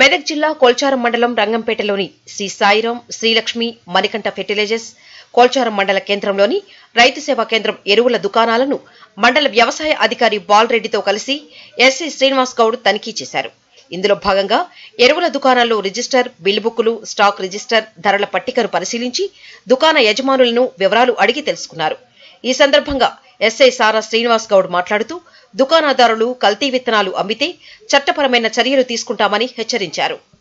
మెదక్ జిల్లా కోల్చారం మండలం రంగంపేటలోని శ్రీ సాయిరాం శ్రీలక్ష్మి మణికంఠ ఫెర్టిలైజర్స్ కోల్చారం మండల కేంద్రంలోని రైతు సేవా కేంద్రం ఎరువుల దుకాణాలను మండల వ్యవసాయ అధికారి బాలరెడ్డితో కలిసి ఎస్సీ శ్రీనివాస్ గౌడ్ తనిఖీ చేశారు ఇందులో భాగంగా ఎరువుల దుకాణాల్లో రిజిస్టర్ బిల్ బుక్కులు స్టాక్ రిజిస్టర్ ధరల పట్టికను పరిశీలించి దుకాణ యజమానులను వివరాలు అడిగి తెలుసుకున్నారు ఈ సందర్భంగా ఎస్ఐ సారా శ్రీనివాస్ గౌడ్ మాట్లాడుతూ దుకాణదారులు కల్తీ విత్తనాలు అమ్మితే చట్టపరమైన చర్యలు తీసుకుంటామని హెచ్చరించారు